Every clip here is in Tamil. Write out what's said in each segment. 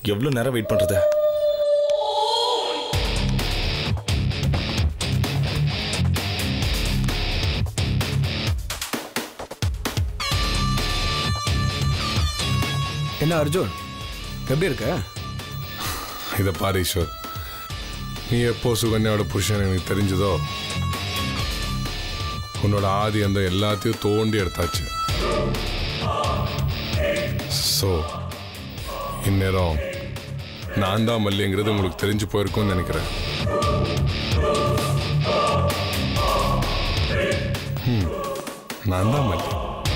எவ்வளோ நேரம் வெயிட் பண்றது என்ன அர்ஜுன் எப்படி இருக்க இதை பாரு ஈஸ்வர் நீ எப்போ சுகன்யாவோட புருஷன் எனக்கு தெரிஞ்சதோ உன்னோட ஆதி அந்த எல்லாத்தையும் தோண்டி எடுத்தாச்சு ஸோ இந்நேரம் நான் தான் மல்லிங்கிறது உங்களுக்கு தெரிஞ்சு போயிருக்கும்னு நினைக்கிறேன் ம், நான் தான் மல்லி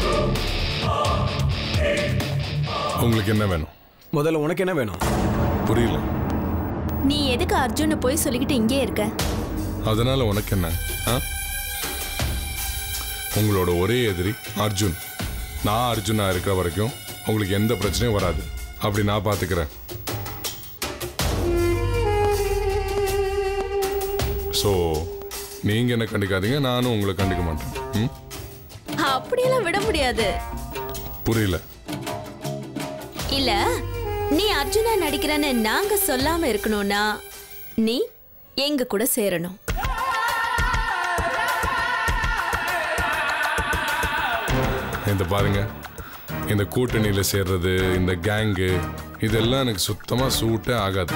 உங்களுக்கு என்ன வேணும் முதல்ல உனக்கு என்ன வேணும் புரியல நீ எதுக்கு அர்ஜுனை போய் சொல்லிக்கிட்டு இங்கே இருக்க அதனால உனக்கு என்ன ஆ? உங்களோட ஒரே எதிரி அர்ஜுன் நான் அர்ஜுனா இருக்கிற வரைக்கும் உங்களுக்கு எந்த பிரச்சனையும் வராது அப்படி நான் பார்த்துக்கிறேன் ஸோ நீங்க என்ன கண்டுக்காதீங்க நானும் உங்களை கண்டுக்க மாட்டேன் ம்? அப்படியெல்லாம் விட முடியாது புரியல இல்ல நீ அர்ஜுனா நடிக்கிறன்னு நாங்க சொல்லாம இருக்கணும்னா நீ எங்க கூட சேரணும் இந்த பாருங்க இந்த கூட்டணியில சேர்றது இந்த கேங்கு இதெல்லாம் எனக்கு சுத்தமா சூட்டே ஆகாது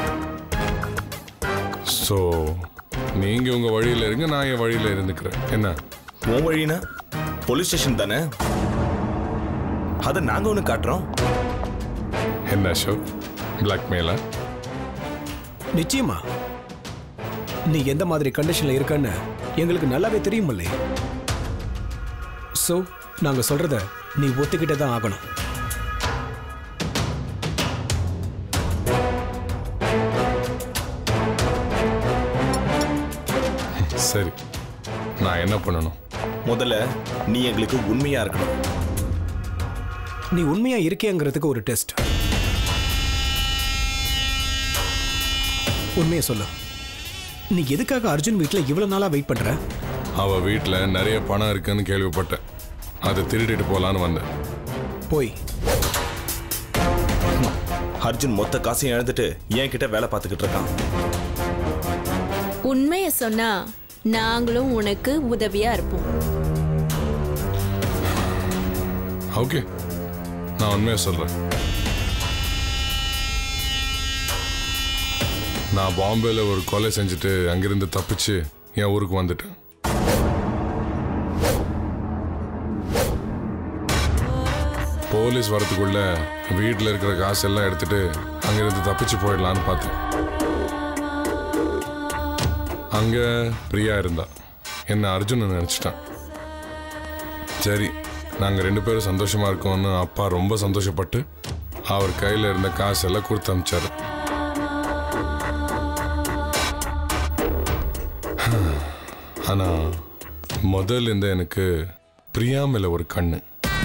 ஸோ நீங்க உங்க வழியில இருங்க நான் என் வழியில இருந்துக்கிறேன் என்ன உன் வழினா போலீஸ் ஸ்டேஷன் தானே அதை நாங்க ஒன்று காட்டுறோம் என்ன அசோக் பிளாக்மெயிலா நிச்சயமா நீ எந்த மாதிரி கண்டிஷன்ல இருக்கன்னு எங்களுக்கு நல்லாவே தெரியுமில்லே ஸோ நாங்க சொல்றத நீ ஒத்துக்கிட்டே தான் ஆகணும் சரி நான் என்ன பண்ணணும் முதல்ல நீ எங்களுக்கு உண்மையா இருக்கணும் நீ உண்மையா இருக்கியாங்கிறதுக்கு ஒரு டெஸ்ட் உண்மையை சொல்லு நீ எதுக்காக அர்ஜுன் வீட்டில் இவ்வளவு நாளா வெயிட் பண்ற அவ வீட்டில் நிறைய பணம் இருக்குன்னு கேள்விப்பட்டேன் அதை திருடிட்டு போலான்னு வந்தேன் போய் அர்ஜுன் மொத்த காசையும் இழந்துட்டு என் கிட்ட வேலை பார்த்துக்கிட்டு இருக்கான் உண்மைய சொன்னா நாங்களும் உனக்கு உதவியா இருப்போம் ஓகே நான் உண்மையை சொல்றேன் நான் பாம்பேல ஒரு கொலை செஞ்சுட்டு அங்கிருந்து தப்பிச்சு என் ஊருக்கு வந்துட்டேன் போலீஸ் வரதுக்குள்ள வீட்டில் இருக்கிற காசெல்லாம் எடுத்துட்டு அங்கிருந்து தப்பிச்சு போயிடலான்னு பார்த்தேன் அங்க பிரியா இருந்தா என்ன அர்ஜுன் நினைச்சிட்டான் சரி நாங்கள் ரெண்டு பேரும் சந்தோஷமா இருக்கோம்னு அப்பா ரொம்ப சந்தோஷப்பட்டு அவர் கையில் இருந்த காசெல்லாம் கொடுத்து அமிச்சாரு ஆனா முதல்ல இருந்த எனக்கு பிரியா மேல ஒரு கண்ணு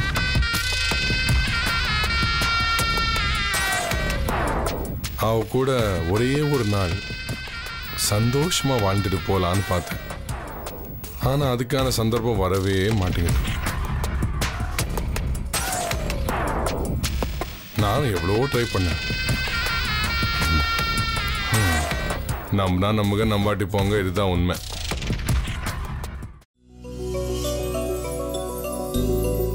அவ கூட ஒரே ஒரு நாள் சந்தோஷமா வாழ்ந்துட்டு போலான்னு பார்த்தேன் ஆனா அதுக்கான சந்தர்ப்பம் வரவே மாட்டேங்குது நானும் எவ்வளவோ ட்ரை பண்ணேன் நம்பினா நம்புக நம்பாட்டி போங்க இதுதான் உண்மை